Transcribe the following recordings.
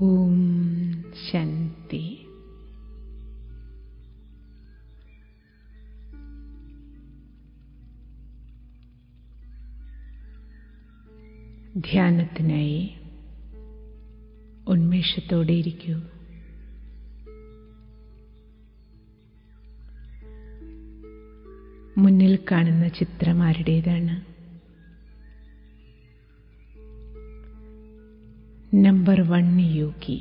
ഓം ശാന്തി ധ്യാനത്തിനായി ഉന്മേഷത്തോടെ ഇരിക്കൂ മുന്നിൽ കാണുന്ന ചിത്രം ആരുടേതാണ് നമ്പർ വൺ യോഗി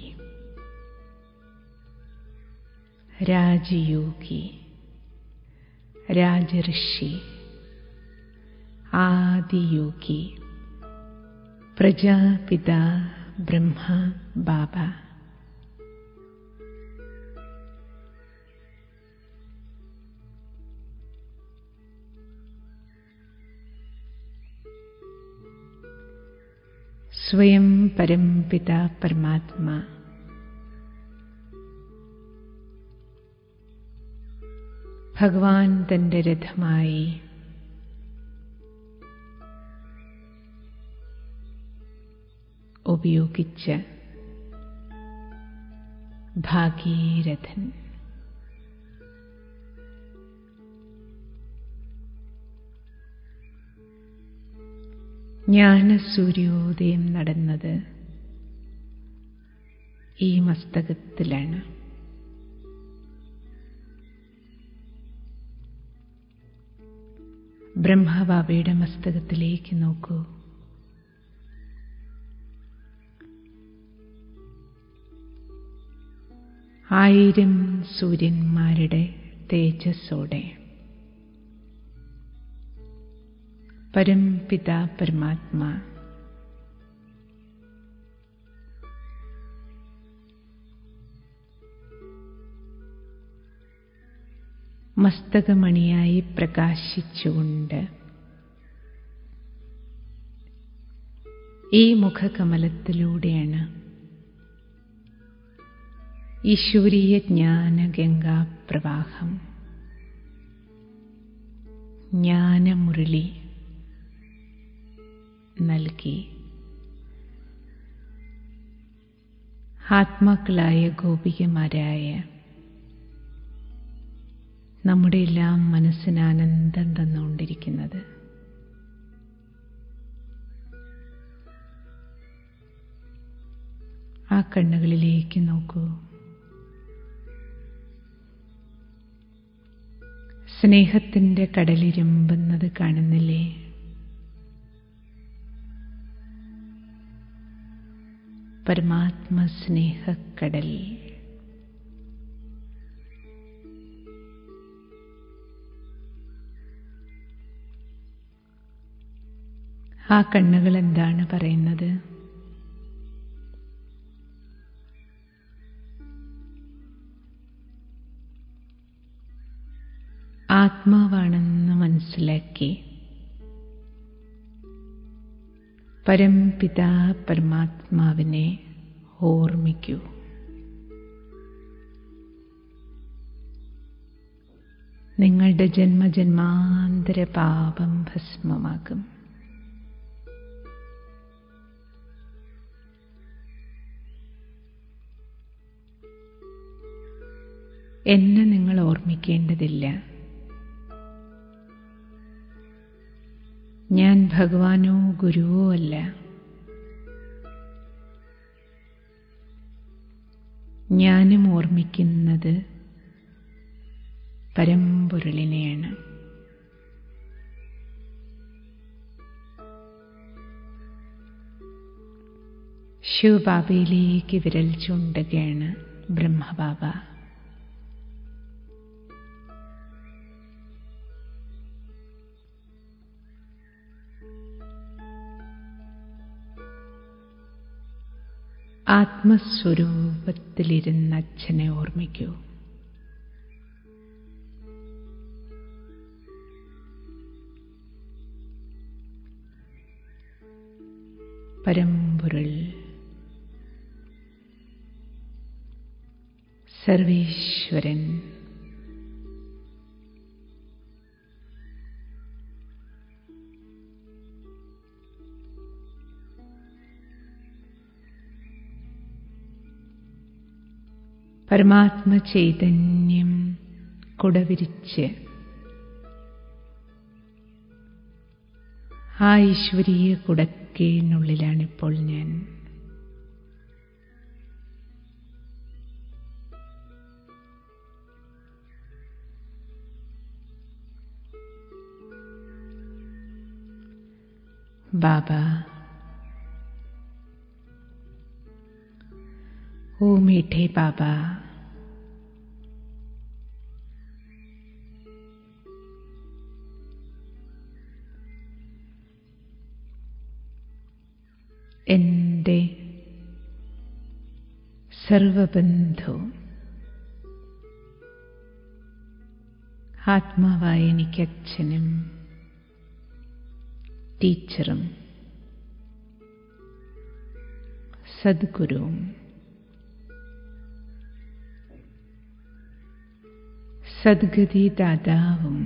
രാജയോഗി രാജഋഷി ആദിയോഗി പ്രജാപിത ബ്രഹ്മ ബാബ സ്വയം പരംപിത പരമാത്മാ ഭഗവാൻ തന്റെ രഥമായി ഉപയോഗിച്ച ഭാഗീരഥൻ ജ്ഞാനസൂര്യോദയം നടന്നത് ഈ മസ്തകത്തിലാണ് ബ്രഹ്മബാബയുടെ മസ്തകത്തിലേക്ക് നോക്കൂ ആയിരം സൂര്യന്മാരുടെ തേജസ്സോടെ പരംപിത പരമാത്മാ മസ്തകമണിയായി പ്രകാശിച്ചുകൊണ്ട് ഈ മുഖകമലത്തിലൂടെയാണ് ഈശ്വരീയ ജ്ഞാനഗംഗാ പ്രവാഹം ജ്ഞാനമുരളി നൽകി ആത്മാക്കളായ ഗോപികമാരായ നമ്മുടെ എല്ലാം മനസ്സിന് ആനന്ദം തന്നുകൊണ്ടിരിക്കുന്നത് ആ കണ്ണുകളിലേക്ക് നോക്കൂ സ്നേഹത്തിൻ്റെ കടലിരുമ്പുന്നത് കാണുന്നില്ലേ പരമാത്മ സ്നേഹക്കടൽ ആ കണ്ണുകൾ എന്താണ് പറയുന്നത് ആത്മാവാണെന്ന് മനസ്സിലാക്കി പരംപിതാ പരമാത്മാവിനെ ഓർമ്മിക്കൂ നിങ്ങളുടെ ജന്മജന്മാന്തര പാപം ഭസ്മമാകും എന്നെ നിങ്ങൾ ഓർമ്മിക്കേണ്ടതില്ല ഞാൻ ഭഗവാനോ ഗുരുവോ അല്ല ഞാനും ഓർമ്മിക്കുന്നത് പരമ്പൊരുളിനെയാണ് ശിവബാബയിലേക്ക് വിരൽ ചൂണ്ടുകയാണ് ബ്രഹ്മബാബ ആത്മസ്വരൂപത്തിലിരുന്ന അച്ഛനെ ഓർമ്മിക്കൂ പരമ്പൊരുൾ സർവേശ്വരൻ പരമാത്മചൈതന്യം കുടവിരിച്ച് ആ ഈശ്വരീയ കുടക്കീഴിനുള്ളിലാണിപ്പോൾ ഞാൻ ബാബ ഓ മീഠേ ബാബ എൻ്റെ സർവബന്ധു ആത്മാവായ എനിക്ക് അച്ഛനും ടീച്ചറും സദ്ഗുരുവും സദ്ഗതിദാതാവും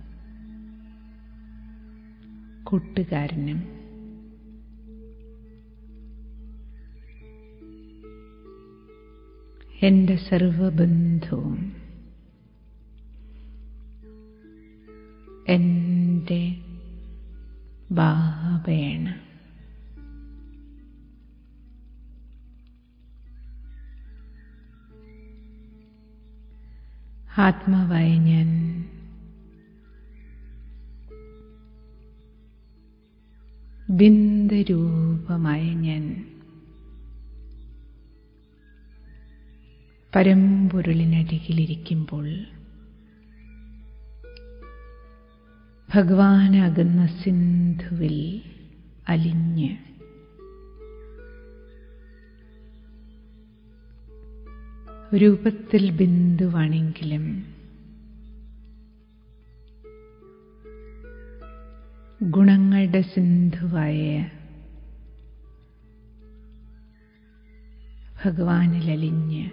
കൂട്ടുകാരനും എൻ്റെ സർവബന്ധുവും എൻ്റെ ബാബയാണ് ആത്മാവായ ഞാൻ ബിന്ദരൂപമായ ഞാൻ പരമ്പൊരുളിനരികിലിരിക്കുമ്പോൾ ഭഗവാനാകുന്ന സിന്ധുവിൽ അലിഞ്ഞ് രൂപത്തിൽ ബിന്ദുവാണെങ്കിലും ഗുണങ്ങളുടെ സിന്ധുവായ ഭഗവാനിലലിഞ്ഞ്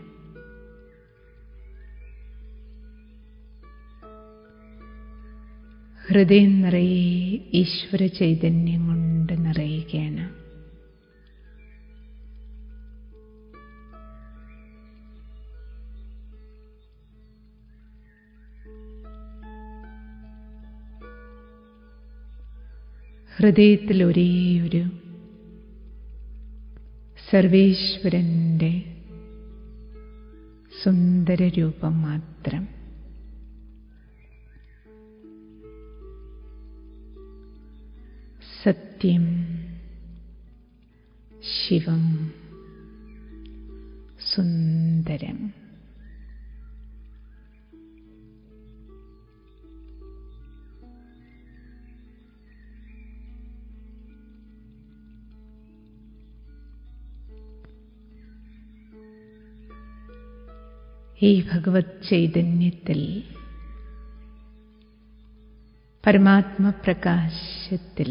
ഹൃദയം നിറയെ ഈശ്വര ചൈതന്യം കൊണ്ട് നിറയുകയാണ് ഹൃദയത്തിൽ ഒരേയൊരു സർവേശ്വരൻ്റെ സുന്ദര രൂപം മാത്രം സത്യം ശിവം സുന്ദരം ഈ ഭഗവത് ചൈതന്യത്തിൽ പരമാത്മപ്രകാശത്തിൽ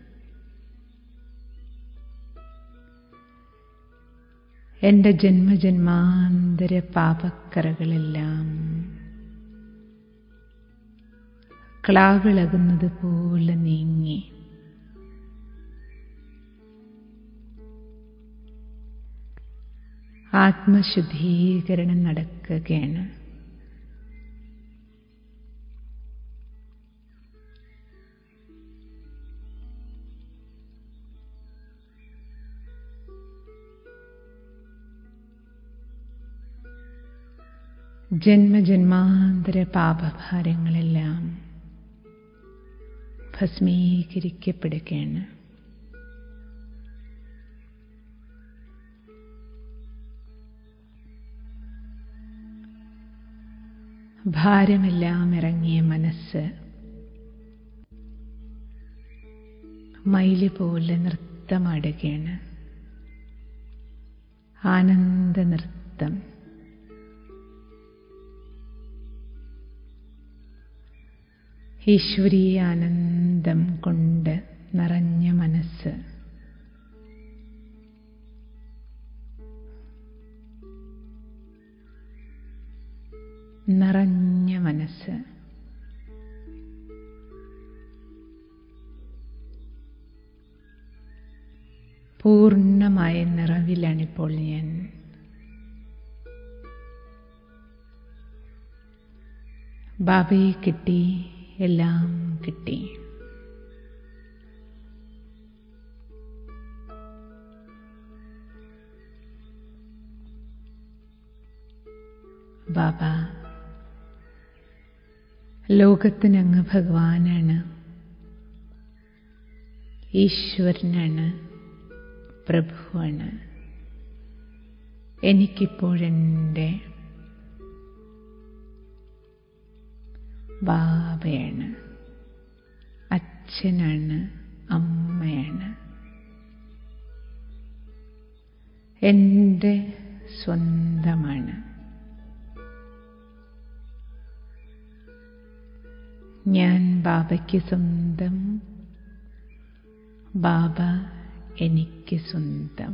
എൻ്റെ ജന്മജന്മാന്തര പാപക്കറകളെല്ലാം ക്ലാവിളകുന്നത് പോലെ നീങ്ങി ആത്മശുദ്ധീകരണം നടക്കുകയാണ് ജന്മജന്മാന്തര പാപഭാരങ്ങളെല്ലാം ഭസ്മീകരിക്കപ്പെടുകയാണ് ഭാരമെല്ലാം ഇറങ്ങിയ മനസ്സ് മയില് പോലെ നൃത്തമാടുകയാണ് ആനന്ദ നൃത്തം ഈശ്വരീയ ആനന്ദം കൊണ്ട് നിറഞ്ഞ മനസ്സ് നിറഞ്ഞ മനസ്സ് പൂർണ്ണമായ നിറവിലാണിപ്പോൾ ഞാൻ ബാബയെ കിട്ടി എല്ലാം കിട്ടി ബാബ ലോകത്തിനങ്ങ് ഭഗവാനാണ് ഈശ്വരനാണ് പ്രഭുവാണ് എനിക്കിപ്പോഴെൻ്റെ ബാബയാണ് അച്ഛനാണ് അമ്മയാണ് എൻ്റെ സ്വന്തമാണ് ഞാൻ ബാബയ്ക്ക് സ്വന്തം ബാബ എനിക്ക് സ്വന്തം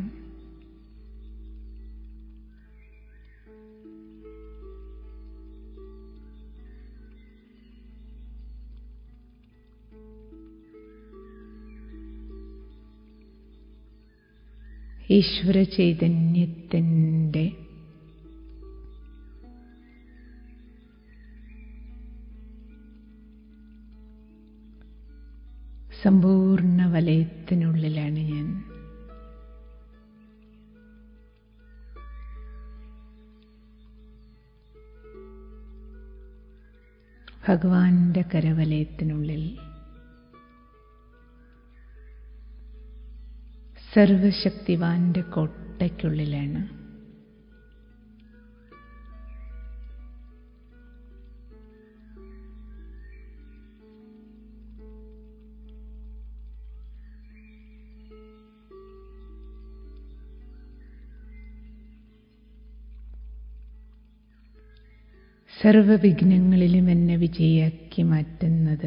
ഈശ്വര ചൈതന്യത്തിൻ്റെ സമ്പൂർണ്ണ വലയത്തിനുള്ളിലാണ് ഞാൻ ഭഗവാന്റെ കരവലയത്തിനുള്ളിൽ സർവശക്തിവാന്റെ കോട്ടയ്ക്കുള്ളിലാണ് സർവവിഘ്നങ്ങളിലും എന്നെ വിജയാക്കി മാറ്റുന്നത്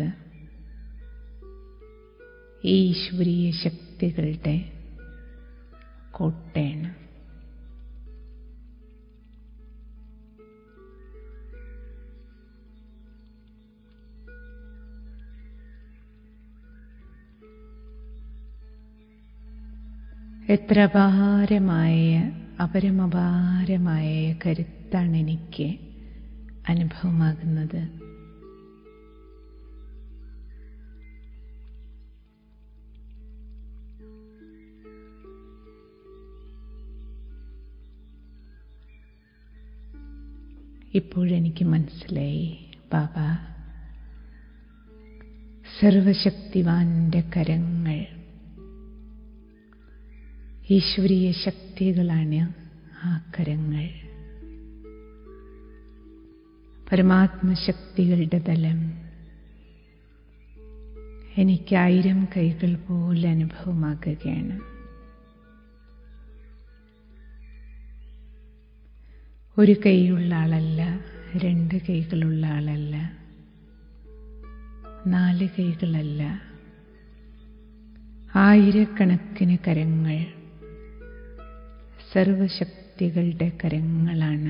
ഈശ്വരീയ ശക്തികളുടെ കോട്ടയാണ് എത്ര അപാരമായ അപരമപാരമായ കരുത്താണ് എനിക്ക് അനുഭവമാകുന്നത് ഇപ്പോഴെനിക്ക് മനസ്സിലായി ബാബ സർവശക്തിവാന്റെ കരങ്ങൾ ഈശ്വരീയ ശക്തികളാണ് ആ കരങ്ങൾ പരമാത്മശക്തികളുടെ തലം എനിക്ക് ആയിരം കൈകൾ പോലെ അനുഭവമാകുകയാണ് ഒരു കൈയുള്ള ആളല്ല രണ്ട് കൈകളുള്ള ആളല്ല നാല് കൈകളല്ല ആയിരക്കണക്കിന് കരങ്ങൾ സർവശക്തികളുടെ കരങ്ങളാണ്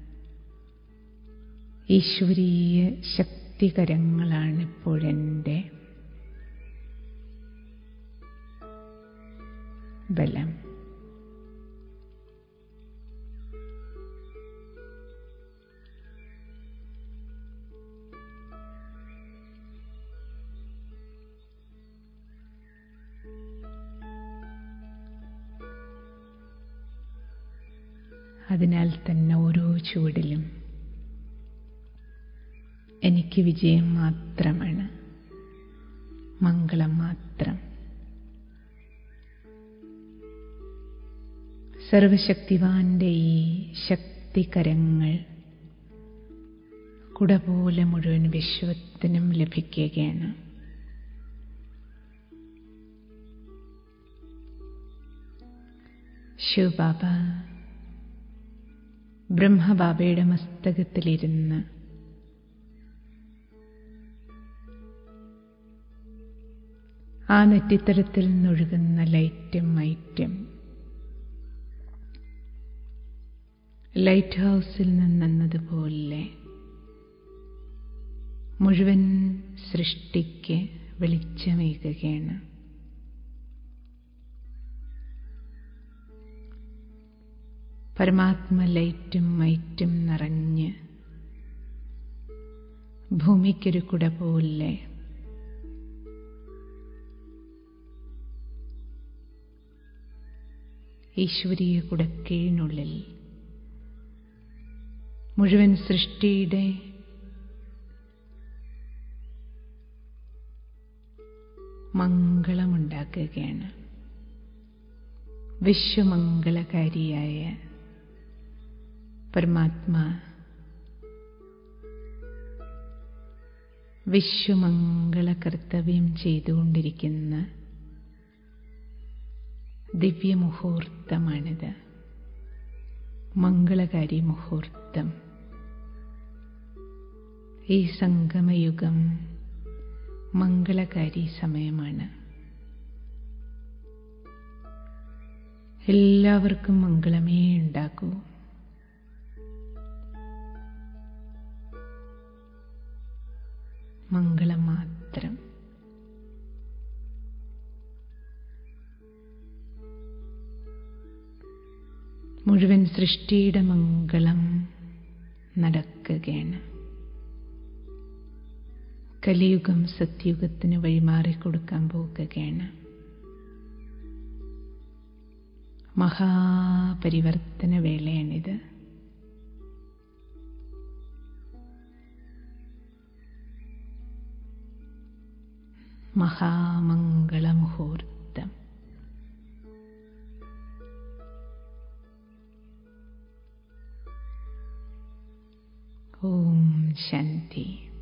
ഈശ്വരീയ ശക്തികരങ്ങളാണ് ഇപ്പോഴെൻ്റെ ബലം അതിനാൽ തന്നെ ഓരോ ചുവടിലും എനിക്ക് വിജയം മാത്രമാണ് മംഗളം മാത്രം സർവശക്തിവാന്റെ ഈ ശക്തികരങ്ങൾ കുട പോലെ മുഴുവൻ വിശ്വത്തിനും ലഭിക്കുകയാണ് ശിവബാബ ബ്രഹ്മബാബയുടെ മസ്തകത്തിലിരുന്ന് ആ നെറ്റിത്തരത്തിൽ നിന്നൊഴുകുന്ന ലൈറ്റും മൈറ്റും ലൈറ്റ് ഹൗസിൽ നിന്നെന്നതുപോലെ മുഴുവൻ സൃഷ്ടിക്ക് വെളിച്ചമേകുകയാണ് പരമാത്മ ലൈറ്റും മൈറ്റും നിറഞ്ഞ് ഭൂമിക്കൊരു കുട പോലെ ഈശ്വരീയ കുടക്കീഴിനുള്ളിൽ മുഴുവൻ സൃഷ്ടിയുടെ മംഗളമുണ്ടാക്കുകയാണ് വിശ്വമംഗളകാരിയായ പരമാത്മാ വിശ്വമംഗള കർത്തവ്യം ചെയ്തുകൊണ്ടിരിക്കുന്ന ദിവ്യമുഹൂർത്തമാണിത് മംഗളകാരി മുഹൂർത്തം ഈ സംഗമയുഗം മംഗളകാരി സമയമാണ് എല്ലാവർക്കും മംഗളമേ ഉണ്ടാകൂ മംഗളം മാത്രം മുഴുവൻ സൃഷ്ടിയുടെ മംഗളം നടക്കുകയാണ് കലിയുഗം സത്യുഗത്തിന് വഴിമാറിക്കൊടുക്കാൻ പോകുകയാണ് മഹാപരിവർത്തന വേളയാണിത് മഹാമംഗളമുഹൂർത്തം ഓം ശാന്തി